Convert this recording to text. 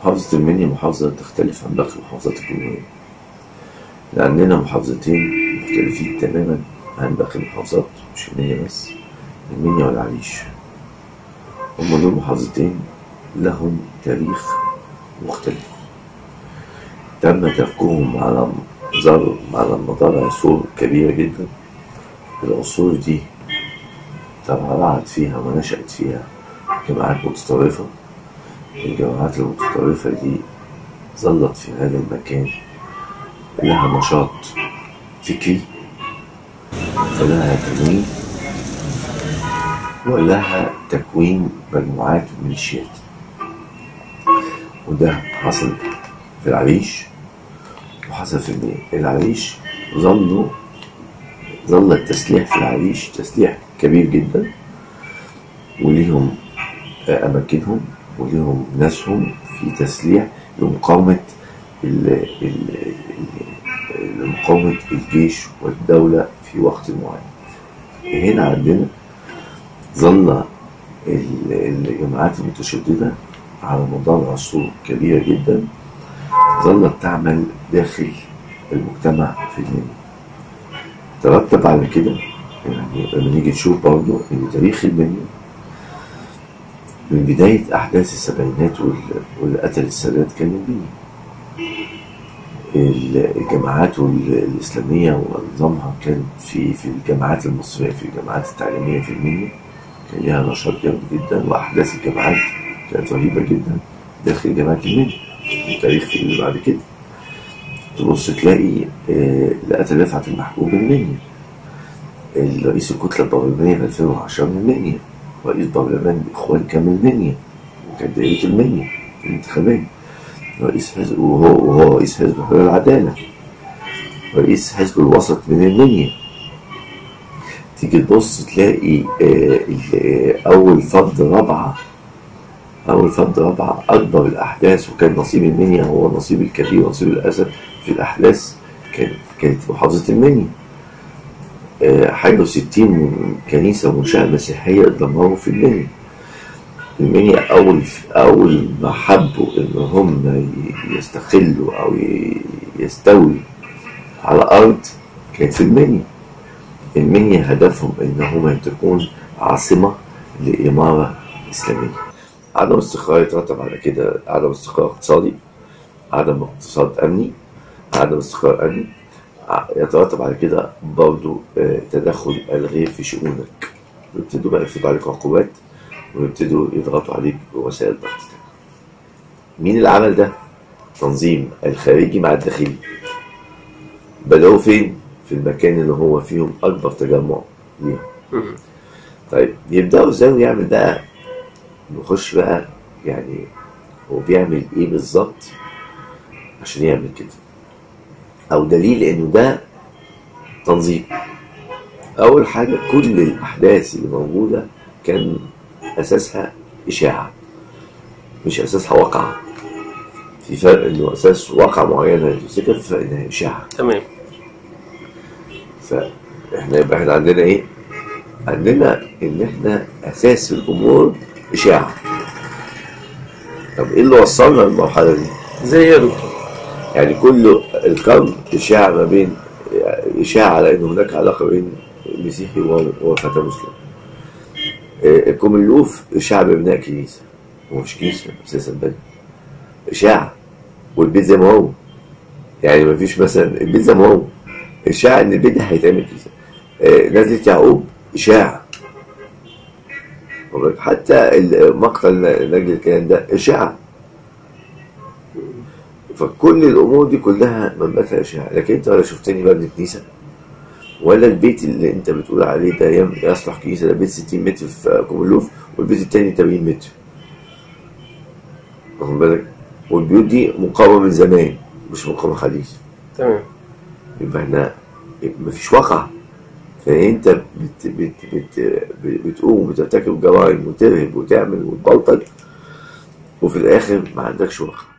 محافظة المنيا محافظة تختلف عن باقي محافظات الجمهورية عندنا محافظتين مختلفين تماما عن باقي المحافظات مش المنيا بس المنيا والعريش هم دول محافظتين لهم تاريخ مختلف تم تفكيرهم على مدار على مدار عصور كبيرة جدا العصور دي تبرعت فيها ونشأت فيها جماعات متطرفة الجماعات المتطرفة دي ظلت في هذا المكان لها نشاط فكري ولها تنوين ولها تكوين مجموعات وميليشيات وده حصل في العريش وحصل في المنيا العريش ظلوا ظل التسليح في العريش تسليح كبير جدا وليهم أماكنهم وليهم ناسهم في تسليح لمقاومة ال- ال- ال- لمقاومة الجيش والدولة في وقت معين هنا عندنا ظل ال- الجماعات المتشددة على مدار عصور كبيرة جدا ظلت تعمل داخل المجتمع في المنيا ترتب على كده يعني لما نيجي نشوف برضه ان تاريخ المنيا من بداية أحداث السبعينات وال- واللي قتل السادات كان المنيا ال- الجماعات وال- الإسلامية ونظامها كان في في الجامعات المصرية في الجامعات التعليمية في المنيا كان ليها نشاط جامد جدا وأحداث الجامعات كانت رهيبة جدا داخل جامعة المنيا التاريخ اللي بعد كده تبص تلاقي آه، اللي قتل رفعت المحبوب من المنيا الرئيس الكتلة البرلمانية في 2010 من المنيا رئيس برلمان الإخوان كان من المنيا وكان دائرة المنيا في الانتخابات رئيس حزب وهو وهو رئيس حزب حرية العدالة رئيس حزب الوسط من المنيا تيجي تبص تلاقي آه، ال- أول فرد رابعة أول فرد رابعة أكبر الأحداث وكان نصيب المنيا هو النصيب الكبير ونصيب الأسد في الأحداث كانت كانت محافظة المنيا آه، حاجة وستين كنيسة ومنشأة مسيحية اتدمروا في المنيا المنيا أول أول ما حبوا إن هم ي- يستقلوا أو ي- يستولوا على أرض كانت في المنيا المنيا هدفهم إن هم تكون عاصمة لإمارة إسلامية عدم استقرار يترتب على كده عدم استقرار اقتصادي عدم اقتصاد أمني عدم استقرار أمني ع- يترتب على كده برضو آه، تدخل الغير في شؤونك ويبتدوا بقى يفرضوا عليك عقوبات ويبتدوا يضغطوا عليك بوسائل ضغط تانية. مين اللي عمل ده؟ تنظيم الخارجي مع الداخلي بدأوا فين؟ في المكان اللي هو فيهم أكبر تجمع ليهم طيب يبدأوا ازاي يعمل بقى نخش بقى يعني هو بيعمل ايه بالظبط عشان يعمل كده او دليل انه ده تنظيم اول حاجه كل الاحداث اللي موجوده كان اساسها اشاعه مش اساسها واقعه في فرق انه اساس واقعه معينه تفتكر في فرق انها اشاعه تمام فاحنا يبقى احنا عندنا ايه؟ عندنا ان احنا اساس الامور اشاعه طب ايه اللي وصلنا للمرحله دي؟ زي إيه يا دكتور يعني كل القرن إشاعة ما بين إشاعة على أن هناك علاقة بين المسيحي وفتى مسلم آه، الكومنلوف إشاعة ببناء كنيسة هو مش كنيسة أساسا بني إشاعة والبيت زي ما هو يعني ما فيش مثلا البيت زي ما هو إشاعة إن البيت ده هيتعمل كنيسة آه، نزلة يعقوب إشاعة واخد بالك؟ حتى ال- مقتل نجل الكيان ده إشاعة فكل الامور دي كلها منبتها اشاعه لكن انت ولا شفتني ببني كنيسه ولا البيت اللي انت بتقول عليه ده يم- يصلح كنيسه ده بيت 60 متر في كوملوف والبيت التاني 80 متر واخد بالك والبيوت دي مقاومه من زمان مش مقاومه حديث تمام يبقى احنا مفيش واقع فانت بت بت بت بتقوم وترتكب جرائم وترهب وتعمل وتبلطج وفي الاخر ما عندكش واقع